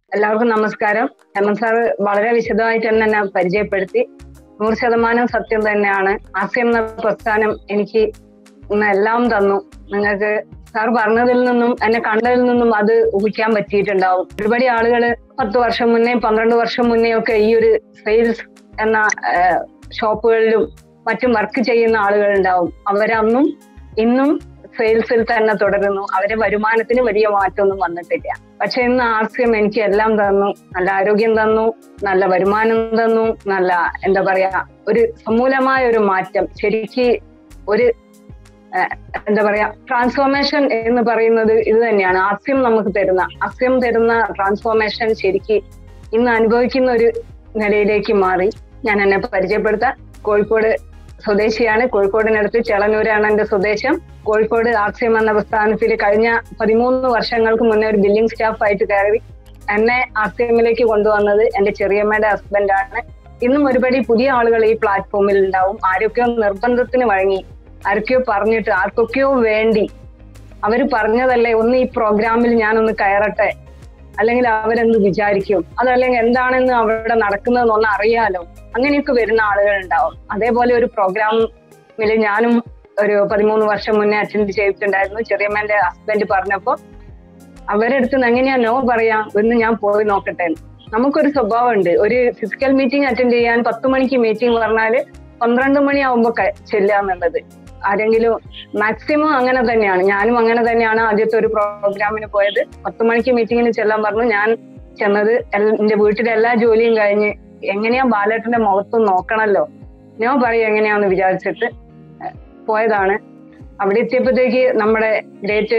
എല്ലാവർക്കും നമസ്കാരം ഹേമന്ത് സാറ് വളരെ വിശദമായിട്ട് തന്നെ എന്നെ പരിചയപ്പെടുത്തി നൂറ് ശതമാനം സത്യം തന്നെയാണ് ആസ്യം എന്ന പ്രസ്ഥാനം എനിക്ക് ഇന്ന് എല്ലാം തന്നു നിങ്ങൾക്ക് സാർ പറഞ്ഞതിൽ നിന്നും എന്നെ കണ്ടതിൽ നിന്നും അത് ഊഹിക്കാൻ പറ്റിയിട്ടുണ്ടാവും ഒരുപാട് ആളുകൾ പത്ത് വർഷം മുന്നേ പന്ത്രണ്ട് വർഷം മുന്നേ ഒക്കെ ഈ ഒരു സെയിൽസ് എന്ന ഷോപ്പുകളിലും മറ്റും വർക്ക് ചെയ്യുന്ന ആളുകൾ ഉണ്ടാവും അവരന്നും ഇന്നും സെയിൽസിൽ തന്നെ തുടരുന്നു അവരെ വരുമാനത്തിന് വലിയ മാറ്റമൊന്നും വന്നിട്ടില്ല പക്ഷെ ഇന്ന് ആർ സി എം എനിക്ക് എല്ലാം തന്നു നല്ല ആരോഗ്യം തന്നു നല്ല വരുമാനം തന്നു നല്ല എന്താ പറയാ ഒരു സമൂലമായ ഒരു മാറ്റം ശരിക്ക് ഒരു എന്താ പറയാ ട്രാൻസ്ഫോർമേഷൻ എന്ന് പറയുന്നത് ഇത് തന്നെയാണ് ആസ്യം നമുക്ക് തരുന്ന അസ്യം തരുന്ന ട്രാൻസ്ഫോർമേഷൻ ശരിക്ക് ഇന്ന് അനുഭവിക്കുന്ന ഒരു നിലയിലേക്ക് മാറി ഞാൻ എന്നെ പരിചയപ്പെടുത്താം കോഴിക്കോട് സ്വദേശിയാണ് കോഴിക്കോടിനടുത്ത് ചെളനൂരാണ് എന്റെ സ്വദേശം കോഴിക്കോട് ആർസിഎം എന്ന പ്രസ്ഥാനത്തിൽ കഴിഞ്ഞ പതിമൂന്ന് വർഷങ്ങൾക്ക് മുന്നേ ഒരു ബില്ലിംഗ് സ്റ്റാഫ് ആയിട്ട് കയറി എന്നെ ആർസിഎമ്മിലേക്ക് കൊണ്ടുവന്നത് എന്റെ ചെറിയമ്മയുടെ ഹസ്ബൻഡാണ് ഇന്നും ഒരുപടി പുതിയ ആളുകൾ ഈ പ്ലാറ്റ്ഫോമിൽ ഉണ്ടാവും ആരൊക്കെയോ നിർബന്ധത്തിന് വഴങ്ങി ആരൊക്കെയോ പറഞ്ഞിട്ട് ആർക്കൊക്കെയോ വേണ്ടി അവര് പറഞ്ഞതല്ലേ ഒന്ന് ഈ പ്രോഗ്രാമിൽ ഞാനൊന്ന് കയറട്ടെ അല്ലെങ്കിൽ അവരെന്ത് വിചാരിക്കും അതല്ലെങ്കിൽ എന്താണെന്ന് അവിടെ നടക്കുന്നതെന്ന് ഒന്ന് അറിയാലോ അങ്ങനെയൊക്കെ വരുന്ന ആളുകൾ ഉണ്ടാവും അതേപോലെ ഒരു പ്രോഗ്രാമിൽ ഞാനും ഒരു പതിമൂന്ന് വർഷം മുന്നേ അറ്റൻഡ് ചെയ്തിട്ടുണ്ടായിരുന്നു ചെറിയമ്മന്റെ ഹസ്ബൻഡ് പറഞ്ഞപ്പോ അവരെടുത്ത് എങ്ങനെയാ നോ പറയാം എന്ന് ഞാൻ പോയി നോക്കട്ടെ നമുക്കൊരു സ്വഭാവമുണ്ട് ഒരു ഫിസിക്കൽ മീറ്റിംഗ് അറ്റൻഡ് ചെയ്യാൻ പത്ത് മണിക്ക് മീറ്റിംഗ് പറഞ്ഞാല് പന്ത്രണ്ട് മണിയാവുമ്പോ ചെല്ലുക എന്നുള്ളത് ആരെങ്കിലും മാക്സിമം അങ്ങനെ തന്നെയാണ് ഞാനും അങ്ങനെ തന്നെയാണ് ആദ്യത്തെ ഒരു പ്രോഗ്രാമിന് പോയത് പത്ത് മണിക്ക് മീറ്റിങ്ങിന് ചെല്ലാൻ പറഞ്ഞു ഞാൻ ചെന്നത് എന്റെ വീട്ടിലെ എല്ലാ ജോലിയും കഴിഞ്ഞ് എങ്ങനെയാ ബാലേട്ടന്റെ മുഖത്തും നോക്കണല്ലോ ഞാൻ പറയും എങ്ങനെയാന്ന് വിചാരിച്ചിട്ട് പോയതാണ് അവിടെ എത്തിയപ്പോഴത്തേക്ക് നമ്മുടെ ഗ്രേറ്റ്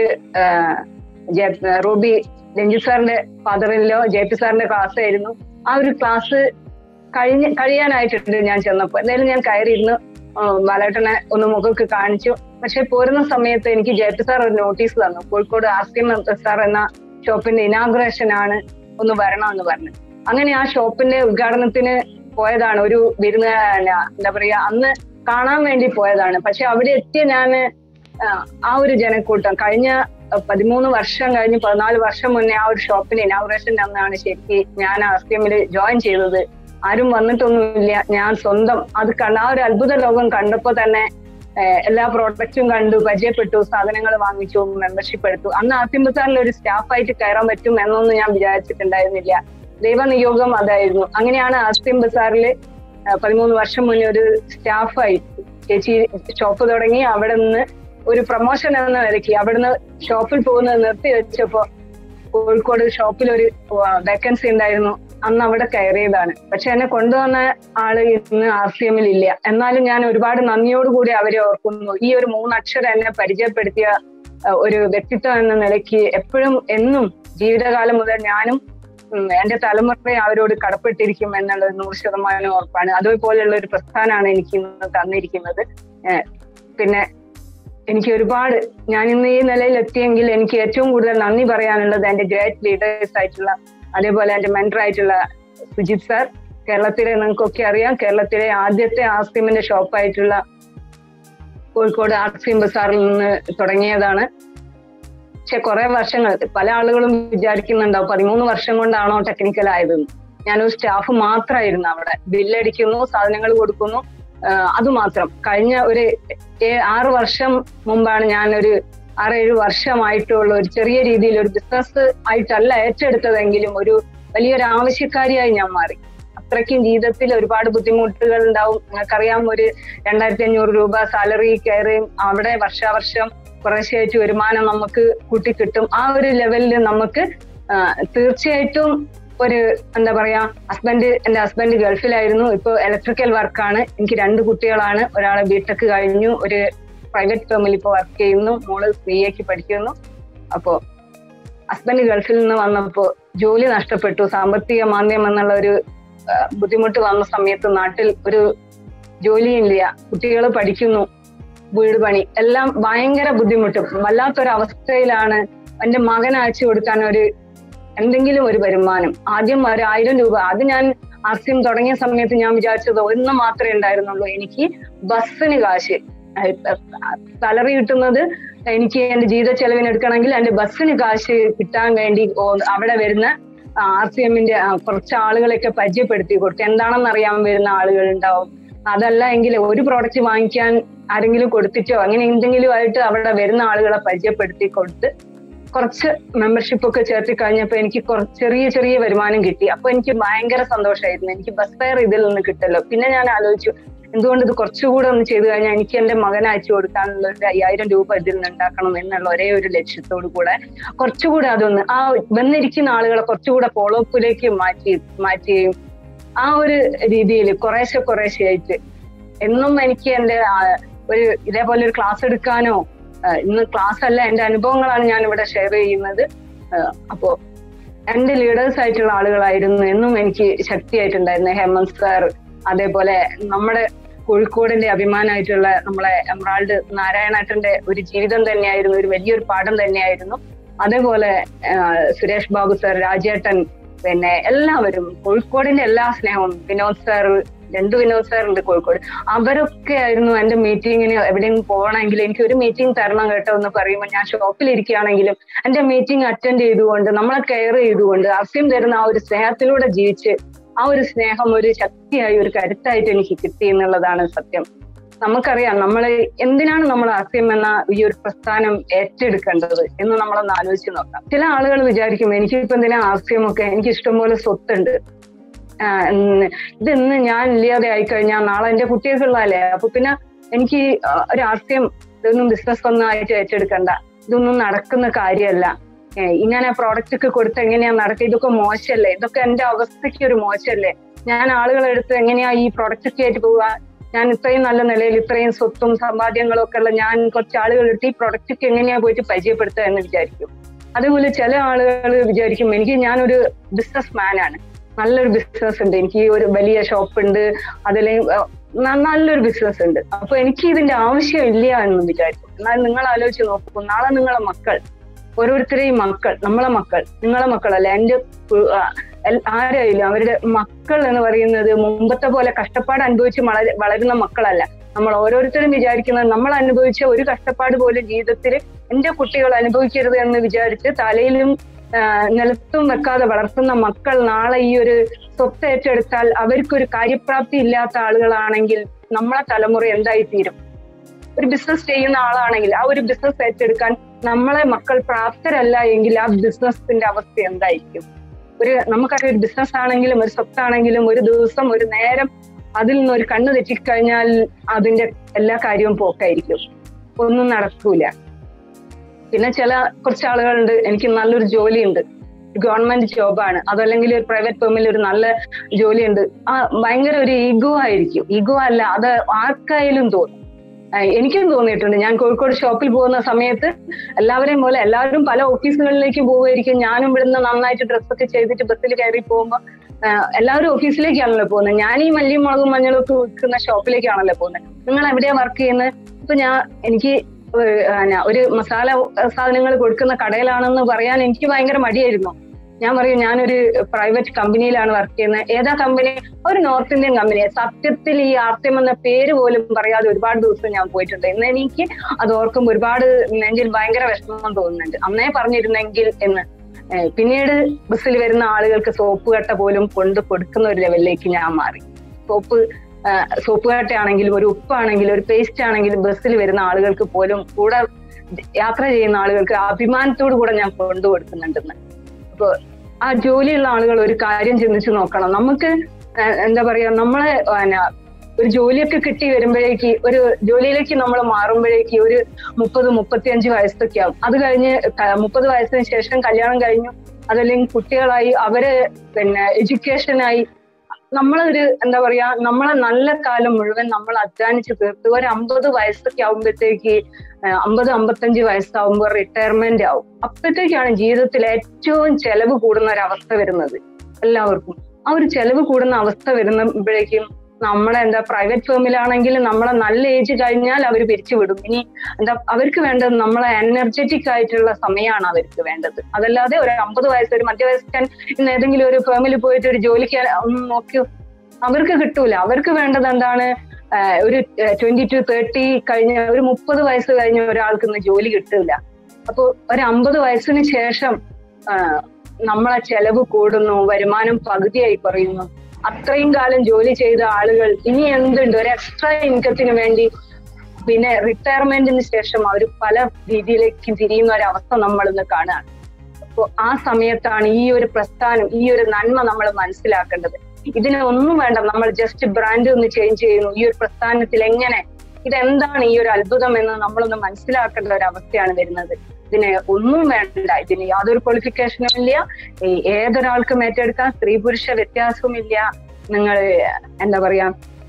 റൂബി രഞ്ജിത് സാറിന്റെ ഫാദറിലോ ജെ പി സാറിന്റെ ക്ലാസ് ആയിരുന്നു ആ ഒരു ക്ലാസ് കഴിഞ്ഞ് കഴിയാനായിട്ടുണ്ട് ഞാൻ ചെന്നപ്പോ എന്തായാലും ഞാൻ കയറിയിരുന്നു ബാലേട്ടനെ ഒന്ന് മുഖമൊക്കെ കാണിച്ചു പക്ഷെ പോരുന്ന സമയത്ത് എനിക്ക് ജെ പി സാർ ഒരു നോട്ടീസ് തന്നു കോഴിക്കോട് ആസ്കിം സാർ എന്ന ഷോപ്പിന്റെ ഇനാഗുറേഷൻ ആണ് ഒന്ന് വരണമെന്ന് പറഞ്ഞു അങ്ങനെ ആ ഷോപ്പിന്റെ ഉദ്ഘാടനത്തിന് പോയതാണ് ഒരു വിരുന്ന് എന്താ പറയാ അന്ന് കാണാൻ വേണ്ടി പോയതാണ് പക്ഷെ അവിടെ എത്തിയ ഞാന് ആ ഒരു ജനക്കൂട്ടം കഴിഞ്ഞ പതിമൂന്ന് വർഷം കഴിഞ്ഞ് പതിനാല് വർഷം മുന്നേ ആ ഒരു ഷോപ്പിന്റെ ഇനാഗുറേഷൻ അന്നാണ് ശരിക്കും ഞാൻ ആസ്കിയമിൽ ജോയിൻ ചെയ്തത് ആരും വന്നിട്ടൊന്നുമില്ല ഞാൻ സ്വന്തം അത് കണ്ട ആ ഒരു അത്ഭുത ലോകം കണ്ടപ്പോ തന്നെ എല്ലാ പ്രോഡക്റ്റും കണ്ടു പരിചയപ്പെട്ടു സാധനങ്ങൾ വാങ്ങിച്ചു മെമ്പർഷിപ്പ് എടുത്തു അന്ന് ആസിം ബസാറിൽ ഒരു സ്റ്റാഫായിട്ട് കയറാൻ പറ്റും എന്നൊന്നും ഞാൻ വിചാരിച്ചിട്ടുണ്ടായിരുന്നില്ല ദൈവനിയോഗം അതായിരുന്നു അങ്ങനെയാണ് ആസിം ബസാറിൽ പതിമൂന്ന് വർഷം മുന്നേ ഒരു സ്റ്റാഫായി ചേച്ചി ഷോപ്പ് തുടങ്ങി അവിടെ നിന്ന് ഒരു പ്രൊമോഷൻ എന്ന നിലയ്ക്ക് അവിടുന്ന് ഷോപ്പിൽ പോകുന്നത് നിർത്തി വെച്ചപ്പോ കോഴിക്കോട് ഷോപ്പിൽ ഒരു വേക്കൻസി ഉണ്ടായിരുന്നു അന്ന് അവിടെ കയറിയതാണ് പക്ഷെ എന്നെ കൊണ്ടുവന്ന ആള് ഇന്ന് ആർ സി എമ്മിൽ ഇല്ല എന്നാലും ഞാൻ ഒരുപാട് നന്ദിയോടുകൂടി അവരെ ഓർക്കുന്നു ഈ ഒരു മൂന്നക്ഷരം എന്നെ പരിചയപ്പെടുത്തിയ ഒരു വ്യക്തിത്വം എന്ന നിലയ്ക്ക് എപ്പോഴും എന്നും ജീവിതകാലം മുതൽ ഞാനും എന്റെ തലമുറയെ അവരോട് കടപ്പെട്ടിരിക്കും എന്നുള്ളത് നൂറ് ശതമാനം ഉറപ്പാണ് അതേപോലെയുള്ള ഒരു പ്രസ്ഥാനമാണ് എനിക്ക് ഇന്ന് തന്നിരിക്കുന്നത് പിന്നെ എനിക്ക് ഒരുപാട് ഞാൻ ഇന്ന് ഈ നിലയിൽ എത്തിയെങ്കിൽ എനിക്ക് ഏറ്റവും കൂടുതൽ നന്ദി പറയാനുള്ളത് എന്റെ ഗ്രേറ്റ് ലീഡേഴ്സ് ആയിട്ടുള്ള അതേപോലെ എന്റെ മെന്റർ ആയിട്ടുള്ള സുജിത് സാർ കേരളത്തിലെ നിങ്ങൾക്കൊക്കെ അറിയാം കേരളത്തിലെ ആദ്യത്തെ ആസ്കിമിന്റെ ഷോപ്പായിട്ടുള്ള കോഴിക്കോട് ആർസിം ബസാറിൽ നിന്ന് തുടങ്ങിയതാണ് പക്ഷെ കുറെ വർഷങ്ങൾ പല ആളുകളും വിചാരിക്കുന്നുണ്ടാവും പതിമൂന്ന് വർഷം കൊണ്ടാണോ ടെക്നിക്കൽ ആയതെന്ന് ഞാനൊരു സ്റ്റാഫ് മാത്രമായിരുന്നു അവിടെ ബില്ലടിക്കുന്നു സാധനങ്ങൾ കൊടുക്കുന്നു അത് മാത്രം കഴിഞ്ഞ ഒരു ആറ് വർഷം മുമ്പാണ് ഞാൻ ഒരു ആറേഴ് വർഷമായിട്ടുള്ള ഒരു ചെറിയ രീതിയിൽ ഒരു ബിസിനസ് ആയിട്ടല്ല ഏറ്റെടുത്തതെങ്കിലും ഒരു വലിയൊരു ആവശ്യക്കാരിയായി ഞാൻ മാറി അത്രയ്ക്കും ജീവിതത്തിൽ ഒരുപാട് ബുദ്ധിമുട്ടുകൾ ഉണ്ടാവും നിങ്ങൾക്കറിയാം ഒരു രണ്ടായിരത്തി അഞ്ഞൂറ് രൂപ സാലറി കയറുകയും അവിടെ വർഷാവർഷം കുറേശ്ശായിട്ട് വരുമാനം നമുക്ക് കൂട്ടിക്കിട്ടും ആ ഒരു ലെവലിൽ നമുക്ക് തീർച്ചയായിട്ടും ഒരു എന്താ പറയാ ഹസ്ബൻഡ് എന്റെ ഹസ്ബൻഡ് ഗൾഫിലായിരുന്നു ഇപ്പൊ ഇലക്ട്രിക്കൽ വർക്കാണ് എനിക്ക് രണ്ട് കുട്ടികളാണ് ഒരാളെ ബിടെക് കഴിഞ്ഞു ഒരു പ്രൈവറ്റ് ഫേമിൽ ഇപ്പൊ വർക്ക് ചെയ്യുന്നു മോള് സി എക്ക് പഠിക്കുന്നു അപ്പോ ഹസ്ബൻഡ് ഗൾഫിൽ നിന്ന് വന്നപ്പോ ജോലി നഷ്ടപ്പെട്ടു സാമ്പത്തിക മാന്ദ്യം എന്നുള്ള ഒരു ബുദ്ധിമുട്ട് വന്ന സമയത്ത് നാട്ടിൽ ഒരു ജോലിയില്ല കുട്ടികൾ പഠിക്കുന്നു വീട് പണി എല്ലാം ഭയങ്കര ബുദ്ധിമുട്ട് വല്ലാത്തൊരു അവസ്ഥയിലാണ് എന്റെ മകൻ അയച്ചു കൊടുക്കാൻ ഒരു എന്തെങ്കിലും ഒരു വരുമാനം ആദ്യം ഒരു ആയിരം രൂപ ആദ്യം ഞാൻ ആസ്യം തുടങ്ങിയ സമയത്ത് ഞാൻ വിചാരിച്ചത് ഒന്ന് മാത്രമേ ഉണ്ടായിരുന്നുള്ളൂ എനിക്ക് ബസ്സിന് കാശ് സാലറി കിട്ടുന്നത് എനിക്ക് എന്റെ ജീവിത ചെലവിന് എടുക്കണമെങ്കിൽ എന്റെ ബസ്സിന് കാശ് കിട്ടാൻ വേണ്ടി അവിടെ വരുന്ന ആർ സി എമ്മിന്റെ കുറച്ച് ആളുകളെയൊക്കെ പരിചയപ്പെടുത്തി കൊടുക്കും എന്താണെന്ന് അറിയാൻ വരുന്ന ആളുകൾ ഉണ്ടാവും അതല്ല എങ്കിൽ ഒരു പ്രോഡക്റ്റ് വാങ്ങിക്കാൻ ആരെങ്കിലും കൊടുത്തിട്ടോ അങ്ങനെ എന്തെങ്കിലും ആയിട്ട് അവിടെ വരുന്ന ആളുകളെ പരിചയപ്പെടുത്തി കൊടുത്ത് കുറച്ച് മെമ്പർഷിപ്പ് ഒക്കെ ചേർത്തി കഴിഞ്ഞപ്പോ എനിക്ക് കുറച്ച് ചെറിയ ചെറിയ വരുമാനം കിട്ടി അപ്പൊ എനിക്ക് ഭയങ്കര സന്തോഷമായിരുന്നു എനിക്ക് ബസ് ഫെയർ ഇതിൽ നിന്ന് കിട്ടല്ലോ പിന്നെ ഞാൻ ആലോചിച്ചു എന്തുകൊണ്ട് ഇത് കുറച്ചുകൂടെ ഒന്ന് ചെയ്തു കഴിഞ്ഞാൽ എനിക്ക് എന്റെ മകൻ അയച്ചു കൊടുക്കാനുള്ള ഒരു അയ്യായിരം രൂപ ഇതിൽ നിന്ന് ഉണ്ടാക്കണം എന്നുള്ള ഒരേ ഒരു ലക്ഷ്യത്തോടു കൂടെ കുറച്ചുകൂടെ അതൊന്ന് ആ വന്നിരിക്കുന്ന ആളുകളെ കുറച്ചുകൂടെ ഫോളോ അപ്പിലേക്ക് മാറ്റി മാറ്റുകയും ആ ഒരു രീതിയിൽ കുറേശ്ശെ കുറേശ്ശെ ആയിട്ട് എന്നും എനിക്ക് എന്റെ ആ, ഒരു ഇതേപോലെ ഒരു ക്ലാസ് എടുക്കാനോ ആ, ഇന്ന് ക്ലാസ് അല്ല എന്റെ അനുഭവങ്ങളാണ് ഞാൻ ഇവിടെ ഷെയർ ചെയ്യുന്നത് ആ, അപ്പോ എന്റെ ലീഡേഴ്സ് ആയിട്ടുള്ള ആളുകളായിരുന്നു എന്നും എനിക്ക് ശക്തിയായിട്ടുണ്ടായിരുന്നു ഹേമന്ത് സാർ അതേപോലെ നമ്മുടെ കോഴിക്കോടിന്റെ അഭിമാനമായിട്ടുള്ള നമ്മളെ എംറാൾഡ് നാരായണേട്ടന്റെ ഒരു ജീവിതം തന്നെയായിരുന്നു ഒരു വലിയൊരു പാഠം തന്നെയായിരുന്നു അതേപോലെ ആ, സുരേഷ് ബാബു സാർ രാജേട്ടൻ പിന്നെ എല്ലാവരും കോഴിക്കോടിന്റെ എല്ലാ സ്നേഹവും വിനോദ് സാർ രണ്ട് വിനോദ് സാർ ഉണ്ട് കോഴിക്കോട് അവരൊക്കെ ആയിരുന്നു എന്റെ മീറ്റിങ്ങിന് എവിടെയെങ്കിലും പോകണമെങ്കിൽ എനിക്ക് ഒരു മീറ്റിംഗ് തരണം കേട്ടോ എന്ന് പറയുമ്പോൾ ഞാൻ ഷോപ്പിൽ ഇരിക്കുകയാണെങ്കിലും എന്റെ മീറ്റിംഗ് അറ്റൻഡ് ചെയ്തുകൊണ്ട് നമ്മളെ കെയർ ചെയ്തുകൊണ്ട് അസ്യം തരുന്ന ആ ഒരു സ്നേഹത്തിലൂടെ ജീവിച്ച് ആ ഒരു സ്നേഹം ഒരു ശക്തിയായി ഒരു കരുത്തായിട്ട് എനിക്ക് കിട്ടി എന്നുള്ളതാണ് സത്യം നമുക്കറിയാം നമ്മൾ എന്തിനാണ് നമ്മൾ ആസ്യം എന്ന ഈ ഒരു പ്രസ്ഥാനം ഏറ്റെടുക്കേണ്ടത് എന്ന് നമ്മളൊന്ന് ആലോചിച്ച് നോക്കാം ചില ആളുകൾ വിചാരിക്കും എനിക്കിപ്പോ എന്തിനാ ആസ്യമൊക്കെ എനിക്ക് ഇഷ്ടംപോലെ സ്വത്തുണ്ട് ആഹ് ഉം ഇത് ഇന്ന് ഞാൻ ഇല്ലാതെ ആയിക്കഴിഞ്ഞാൽ നാളെ എന്റെ കുട്ടികൾക്കുള്ളതല്ലേ അപ്പൊ പിന്നെ എനിക്ക് ആ ഒരു ആസ്യം ഇതൊന്നും ബിസിനസ് ഒന്നും ആയിട്ട് ഏറ്റെടുക്കണ്ട ഇതൊന്നും നടക്കുന്ന കാര്യമല്ല ഏഹ് ഇങ്ങനെ പ്രോഡക്റ്റ് ഒക്കെ കൊടുത്ത് എങ്ങനെയാ നടക്കുക ഇതൊക്കെ മോശമല്ലേ ഇതൊക്കെ എന്റെ അവസ്ഥയ്ക്ക് ഒരു മോശമല്ലേ ഞാൻ ആളുകളെ അടുത്ത് എങ്ങനെയാ ഈ പ്രോഡക്റ്റ് ഒക്കെ ആയിട്ട് പോവുക ഞാൻ ഇത്രയും നല്ല നിലയിൽ ഇത്രയും സ്വത്തും സമ്പാദ്യങ്ങളും ഒക്കെ ഉള്ള ഞാൻ കുറച്ച് ആളുകൾ എടുത്ത് ഈ പ്രൊഡക്റ്റ് ഒക്കെ എങ്ങനെയാ പോയിട്ട് പരിചയപ്പെടുത്തുക എന്ന് വിചാരിക്കും അതേപോലെ ചില ആളുകൾ വിചാരിക്കും എനിക്ക് ഞാനൊരു ബിസിനസ് മാനാണ് നല്ലൊരു ബിസിനസ് ഉണ്ട് എനിക്ക് ഈ ഒരു വലിയ ഷോപ്പ് ഉണ്ട് അതിൽ നല്ലൊരു ബിസിനസ് ഉണ്ട് അപ്പൊ എനിക്ക് ഇതിന്റെ ആവശ്യമില്ല എന്ന് വിചാരിക്കും എന്നാൽ നിങ്ങൾ ആലോചിച്ച് നോക്കൂ നാളെ നിങ്ങളെ മക്കൾ ഓരോരുത്തരെയും മക്കൾ നമ്മളെ മക്കൾ നിങ്ങളെ മക്കളല്ല എന്റെ കു- ആ, എൽ- ആരായാലും അവരുടെ മക്കൾ എന്ന് പറയുന്നത് മുമ്പത്തെ പോലെ കഷ്ടപ്പാട് അനുഭവിച്ച് വളര- വളരുന്ന മക്കളല്ല നമ്മൾ ഓരോരുത്തരും വിചാരിക്കുന്നത് നമ്മൾ അനുഭവിച്ച ഒരു കഷ്ടപ്പാട് പോലും ജീവിതത്തിൽ എന്റെ കുട്ടികൾ അനുഭവിക്കരുത് എന്ന് വിചാരിച്ച് തലയിലും ആ, നിലത്തും വെക്കാതെ വളർത്തുന്ന മക്കൾ നാളെ ഈ ഒരു സ്വത്ത് ഏറ്റെടുത്താൽ അവർക്കൊരു കാര്യപ്രാപ്തി ഇല്ലാത്ത ആളുകളാണെങ്കിൽ നമ്മളെ തലമുറ എന്തായി തീരും ഒരു ബിസിനസ് ചെയ്യുന്ന ആളാണെങ്കിൽ ആ ഒരു ബിസിനസ് ഏറ്റെടുക്കാൻ നമ്മളെ മക്കൾ പ്രാപ്തരല്ല എങ്കിൽ ആ ബിസിനസിന്റെ അവസ്ഥ എന്തായിരിക്കും ഒരു നമുക്കറിയാം ഒരു ബിസിനസ് ആണെങ്കിലും ഒരു സ്വത്താണെങ്കിലും ഒരു ദിവസം ഒരു നേരം അതിൽ നിന്ന് ഒരു കണ്ണ് തെറ്റിക്കഴിഞ്ഞാൽ അതിന്റെ എല്ലാ കാര്യവും പോക്കായിരിക്കും ഒന്നും നടക്കൂല പിന്നെ ചില കുറച്ച് ആളുകളുണ്ട് എനിക്ക് നല്ലൊരു ജോലിയുണ്ട് ഗവൺമെന്റ് ജോബാണ് അതല്ലെങ്കിൽ ഒരു പ്രൈവറ്റ് ഫേമിൽ ഒരു നല്ല ജോലിയുണ്ട് ആ ഭയങ്കര ഒരു ഈഗോ ആയിരിക്കും ഈഗോ അല്ല അത് ആർക്കായാലും തോന്നും ആ, എനിക്കും തോന്നിയിട്ടുണ്ട് ഞാൻ കോഴിക്കോട് ഷോപ്പിൽ പോകുന്ന സമയത്ത് എല്ലാവരെയും പോലെ എല്ലാവരും പല ഓഫീസുകളിലേക്ക് പോവുമായിരിക്കും ഞാനും ഇവിടുന്ന് നന്നായിട്ട് ഡ്രസ്സൊക്കെ ചെയ്തിട്ട് ബസ്സിൽ കയറി പോകുമ്പോൾ എല്ലാവരും ഓഫീസിലേക്കാണല്ലോ പോകുന്നത് ഞാൻ ഈ മല്ലിയും മുളകും മഞ്ഞളും ഒക്കെ വിൽക്കുന്ന ഷോപ്പിലേക്കാണല്ലോ പോകുന്നത് നിങ്ങൾ എവിടെയാ വർക്ക് ചെയ്യുന്നത് ഇപ്പൊ ഞാൻ എനിക്ക് ഒരു, ആ, ന- ഒരു മസാല സാധനങ്ങൾ കൊടുക്കുന്ന കടയിലാണെന്ന് പറയാൻ എനിക്ക് ഭയങ്കര മടിയായിരുന്നു ഞാൻ പറയും ഞാനൊരു പ്രൈവറ്റ് കമ്പനിയിലാണ് വർക്ക് ചെയ്യുന്നത് ഏതാ കമ്പനി ഒരു നോർത്ത് ഇന്ത്യൻ കമ്പനി സത്യത്തിൽ ഈ ആർട്യം എന്ന പേര് പോലും പറയാതെ ഒരുപാട് ദിവസം ഞാൻ പോയിട്ടുണ്ട് ഇന്ന് എനിക്ക് അത് ഓർക്കുമ്പോൾ ഒരുപാട് നെഞ്ചിൽ ഭയങ്കര വിഷമം തോന്നുന്നുണ്ട് അന്നേ പറഞ്ഞിരുന്നെങ്കിൽ എന്ന് ഏഹ് പിന്നീട് ബസ്സിൽ വരുന്ന ആളുകൾക്ക് സോപ്പ് കട്ട പോലും കൊണ്ട് കൊടുക്കുന്ന ഒരു ലെവലിലേക്ക് ഞാൻ മാറി സോപ്പ് സോപ്പ് കട്ടയാണെങ്കിലും ഒരു ഉപ്പാണെങ്കിലും ഒരു പേസ്റ്റ് ആണെങ്കിലും ബസ്സിൽ വരുന്ന ആളുകൾക്ക് പോലും കൂടെ യാത്ര ചെയ്യുന്ന ആളുകൾക്ക് അഭിമാനത്തോടു കൂടെ ഞാൻ കൊണ്ടു കൊടുക്കുന്നുണ്ടെന്ന് അപ്പൊ ആ ജോലിയുള്ള ആളുകൾ ഒരു കാര്യം ചിന്തിച്ചു നോക്കണം നമുക്ക് ഏഹ് എന്താ പറയാ നമ്മളെ പിന്നെ ഒരു ജോലിയൊക്കെ കിട്ടി വരുമ്പോഴേക്ക് ഒരു ജോലിയിലേക്ക് നമ്മൾ മാറുമ്പോഴേക്ക് ഒരു മുപ്പത് മുപ്പത്തിയഞ്ച് വയസ്സൊക്കെ ആവും അത് കഴിഞ്ഞ് ക- മുപ്പത് വയസ്സിന് ശേഷം കല്യാണം കഴിഞ്ഞു അതല്ലെങ്കിൽ കുട്ടികളായി അവര് പിന്നെ എഡ്യൂക്കേഷനായി നമ്മളൊരു എന്താ പറയാ നമ്മളെ നല്ല കാലം മുഴുവൻ നമ്മൾ അധ്വാനിച്ച് തീർത്ത് ഒരു അമ്പത് വയസ്സൊക്കെ ആവുമ്പോഴത്തേക്ക് ഏഹ് അമ്പത് അമ്പത്തഞ്ച് വയസ്സാവുമ്പോൾ റിട്ടയർമെന്റ് ആവും അപ്പോഴത്തേക്കാണ് ജീവിതത്തിൽ ഏറ്റവും ചെലവ് കൂടുന്ന ഒരു അവസ്ഥ വരുന്നത് എല്ലാവർക്കും ആ ഒരു ചെലവ് കൂടുന്ന അവസ്ഥ വരുമ്പോഴേക്കും നമ്മളെ എന്താ പ്രൈവറ്റ് ഫേമിലാണെങ്കിൽ നമ്മളെ നല്ല ഏജ് കഴിഞ്ഞാൽ അവർ പിരിച്ചുവിടും ഇനി എന്താ അവർക്ക് വേണ്ടത് നമ്മളെ എനർജറ്റിക് ആയിട്ടുള്ള സമയമാണ് അവർക്ക് വേണ്ടത് അതല്ലാതെ ഒരു അമ്പത് വയസ്സ് ഒരു മധ്യവയസ്കൻ ഇന്ന് ഏതെങ്കിലും ഒരു ഫേമിൽ പോയിട്ട് ഒരു ജോലിക്ക് ഒന്ന് നോക്കി അവർക്ക് കിട്ടൂല അവർക്ക് വേണ്ടത് എന്താണ് ആഹ് ഒരു ട്വന്റി ടു തേർട്ടി കഴിഞ്ഞ ഒരു മുപ്പത് വയസ്സ് കഴിഞ്ഞ ഒരാൾക്ക് ഇന്ന് ജോലി കിട്ടില്ല അപ്പൊ ഒരു അമ്പത് വയസ്സിന് ശേഷം ആഹ് നമ്മളെ ചെലവ് കൂടുന്നു വരുമാനം പകുതിയായി കുറയുന്നു അത്രയും കാലം ജോലി ചെയ്ത ആളുകൾ ഇനി എന്തുണ്ട് ഒരു എക്സ്ട്രാ ഇൻകത്തിന് വേണ്ടി പിന്നെ റിട്ടയർമെന്റിന് ശേഷം അവർ പല രീതിയിലേക്ക് തിരിയുന്ന ഒരു അവസ്ഥ നമ്മൾ ഇന്ന് കാണുകയാണ് അപ്പോൾ ആ സമയത്താണ് ഈ ഒരു പ്രസ്ഥാനം ഈ ഒരു നന്മ നമ്മൾ മനസ്സിലാക്കേണ്ടത് ഇതിന് ഒന്നും വേണ്ട നമ്മൾ ജസ്റ്റ് ബ്രാൻഡ് ഒന്ന് ചേഞ്ച് ചെയ്യുന്നു ഈ ഒരു പ്രസ്ഥാനത്തിൽ എങ്ങനെ ഇതെന്താണ് ഈ ഒരു അത്ഭുതം എന്ന് നമ്മളൊന്ന് മനസ്സിലാക്കേണ്ട ഒരു അവസ്ഥയാണ് വരുന്നത് ഇതിന് ഒന്നും വേണ്ട ഇതിന് യാതൊരു ക്വാളിഫിക്കേഷനും ഇല്ല ഈ ഏതൊരാൾക്കും ഏറ്റെടുക്കാൻ സ്ത്രീ പുരുഷ വ്യത്യാസവുമില്ല നിങ്ങൾ എന്താ പറയാ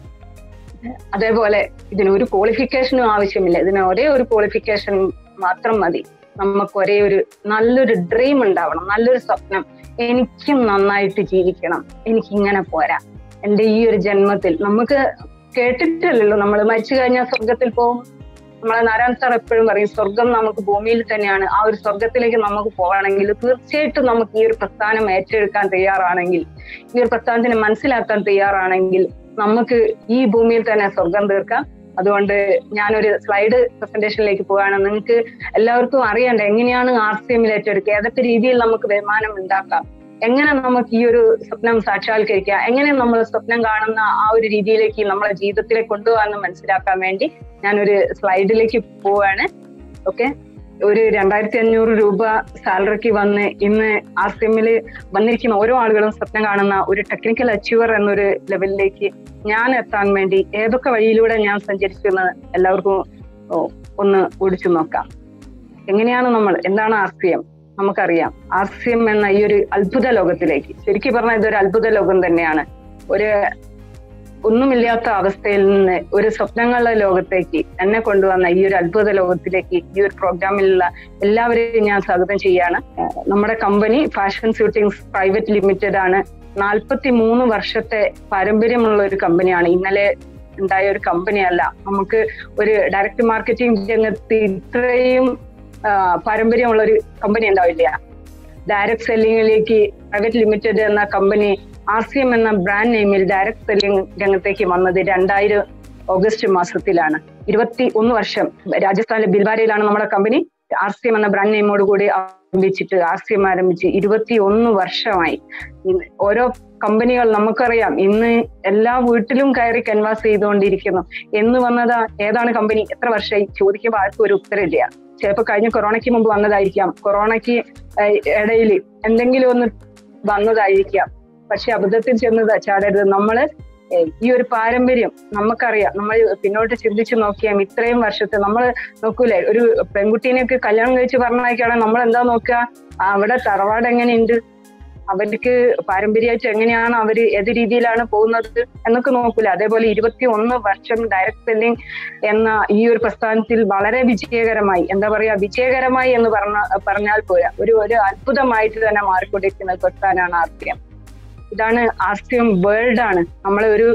അതേപോലെ ഇതിന് ഒരു ക്വാളിഫിക്കേഷനും ആവശ്യമില്ല ഇതിന് ഒരേ ഒരു ക്വാളിഫിക്കേഷൻ മാത്രം മതി നമുക്ക് ഒരേ ഒരു നല്ലൊരു ഡ്രീം ഉണ്ടാവണം നല്ലൊരു സ്വപ്നം എനിക്കും നന്നായിട്ട് ജീവിക്കണം എനിക്ക് ഇങ്ങനെ പോരാ എന്റെ ഈ ഒരു ജന്മത്തിൽ നമുക്ക് കേട്ടിട്ടില്ലല്ലോ നമ്മൾ മരിച്ചു കഴിഞ്ഞാൽ സ്വർഗത്തിൽ പോകും നമ്മളെ നാരായണ സാർ എപ്പോഴും പറയും സ്വർഗം നമുക്ക് ഭൂമിയിൽ തന്നെയാണ് ആ ഒരു സ്വർഗത്തിലേക്ക് നമുക്ക് പോകണമെങ്കിൽ തീർച്ചയായിട്ടും നമുക്ക് ഈ ഒരു പ്രസ്ഥാനം ഏറ്റെടുക്കാൻ തയ്യാറാണെങ്കിൽ ഈ ഒരു പ്രസ്ഥാനത്തിനെ മനസ്സിലാക്കാൻ തയ്യാറാണെങ്കിൽ നമുക്ക് ഈ ഭൂമിയിൽ തന്നെ സ്വർഗം തീർക്കാം അതുകൊണ്ട് ഞാനൊരു സ്ലൈഡ് പ്രസന്റേഷനിലേക്ക് പോവുകയാണ് നിങ്ങൾക്ക് എല്ലാവർക്കും അറിയണ്ട എങ്ങനെയാണ് ആർ സി എമ്മിൽ ഏറ്റെടുക്കുക ഏതൊക്കെ രീതിയിൽ നമുക്ക് വരുമാനം ഉണ്ടാക്കാം എങ്ങനെ നമുക്ക് ഈ ഒരു സ്വപ്നം സാക്ഷാത്കരിക്കാം എങ്ങനെ നമ്മൾ സ്വപ്നം കാണുന്ന ആ ഒരു രീതിയിലേക്ക് നമ്മളെ ജീവിതത്തിലേക്ക് കൊണ്ടുപോകാമെന്ന് മനസ്സിലാക്കാൻ വേണ്ടി ഞാനൊരു സ്ലൈഡിലേക്ക് പോവാണ് ഓക്കെ ഒരു രണ്ടായിരത്തി അഞ്ഞൂറ് രൂപ സാലറിക്ക് വന്ന് ഇന്ന് ആർ സി എമ്മില് വന്നിരിക്കുന്ന ഓരോ ആളുകളും സ്വപ്നം കാണുന്ന ഒരു ടെക്നിക്കൽ അച്ചീവർ എന്നൊരു ലെവലിലേക്ക് ഞാൻ എത്താൻ വേണ്ടി ഏതൊക്കെ വഴിയിലൂടെ ഞാൻ സഞ്ചരിച്ചെന്ന് എല്ലാവർക്കും ഒന്ന് ഓടിച്ചു നോക്കാം എങ്ങനെയാണ് നമ്മൾ എന്താണ് ആർ സി എം നമുക്കറിയാം ആർ സി എം എന്ന ഈ ഒരു അത്ഭുത ലോകത്തിലേക്ക് ശരിക്കും പറഞ്ഞാൽ ഇതൊരു അത്ഭുത ലോകം തന്നെയാണ് ഒരു ഒന്നുമില്ലാത്ത അവസ്ഥയിൽ നിന്ന് ഒരു സ്വപ്നങ്ങളുടെ ലോകത്തേക്ക് എന്നെ കൊണ്ടുവന്ന ഈ ഒരു അത്ഭുത ലോകത്തിലേക്ക് ഈ ഒരു പ്രോഗ്രാമിലുള്ള എല്ലാവരെയും ഞാൻ സ്വാഗതം ചെയ്യാണ് നമ്മുടെ company fashion shootings private limited ആണ് നാൽപ്പത്തി മൂന്ന് വർഷത്തെ പാരമ്പര്യമുള്ള ഒരു കമ്പനിയാണ് ഇന്നലെ ഉണ്ടായ ഒരു കമ്പനിയല്ല നമുക്ക് ഒരു ഡയറക്ട് മാർക്കറ്റിംഗ് രംഗത്ത് ഇത്രയും പാരമ്പര്യമുള്ള ഒരു കമ്പനി ഉണ്ടാവില്ല ഡയറക്ട് സെല്ലിങ്ങിലേക്ക് പ്രൈവറ്റ് ലിമിറ്റഡ് എന്ന കമ്പനി ആർ സി എം എന്ന ബ്രാൻഡ് നെയിമിൽ ഡയറക്ട് സെല്ലിംഗ് രംഗത്തേക്ക് വന്നത് രണ്ടായിരം ഓഗസ്റ്റ് മാസത്തിലാണ് ഇരുപത്തി ഒന്ന് വർഷം രാജസ്ഥാനിലെ ബിൽവാരയിലാണ് നമ്മുടെ കമ്പനി ആർ സി എം എന്ന ബ്രാൻഡ് നെയിമോട് കൂടി ആരംഭിച്ചിട്ട് ആർ സി എം ആരംഭിച്ച് ഇരുപത്തി ഒന്ന് വർഷമായി ഓരോ കമ്പനികൾ നമുക്കറിയാം ഇന്ന് എല്ലാ വീട്ടിലും കയറി കൻവാസ് ചെയ്തുകൊണ്ടിരിക്കുന്നു എന്ന് വന്നതാ ഏതാണ് കമ്പനി എത്ര വർഷമായി ചോദിക്കുമ്പോൾ ആർക്കും ഒരു ഉത്തരമില്ല ചിലപ്പോൾ കഴിഞ്ഞ കൊറോണയ്ക്ക് മുമ്പ് വന്നതായിരിക്കാം കൊറോണയ്ക്ക് ഇടയിൽ എന്തെങ്കിലും ഒന്ന് വന്നതായിരിക്കാം പക്ഷെ അബദ്ധത്തിൽ ചെന്ന് ചാടരുത് നമ്മള് ഈ ഒരു പാരമ്പര്യം നമുക്കറിയാം നമ്മൾ പിന്നോട്ട് ചിന്തിച്ചു നോക്കിയാൽ ഇത്രയും വർഷത്തെ നമ്മൾ നോക്കൂലേ ഒരു പെൺകുട്ടീനെയൊക്കെ കല്യാണം കഴിച്ച് പറഞ്ഞയക്കുകയാണെങ്കിൽ നമ്മൾ എന്താ നോക്കുക അവിടെ തറവാട് എങ്ങനെയുണ്ട് അവർക്ക് പാരമ്പര്യമായിട്ട് എങ്ങനെയാണ് അവർ ഏത് രീതിയിലാണ് പോകുന്നത് എന്നൊക്കെ നോക്കൂല അതേപോലെ ഇരുപത്തി ഒന്ന് വർഷം ഡയറക്ട് സെല്ലിംഗ് എന്ന ഈ ഒരു പ്രസ്ഥാനത്തിൽ വളരെ വിജയകരമായി എന്താ പറയാ വിജയകരമായി എന്ന് പറഞ്ഞ പറഞ്ഞാൽ പോരാ ഒരു ഒരു അത്ഭുതമായിട്ട് തന്നെ മാറിക്കൊണ്ടിരിക്കുന്ന പ്രസ്ഥാനമാണ് ആർ സി എം ഇതാണ് ആർ സി എം വേൾഡ് ആണ് നമ്മളെ ഒരു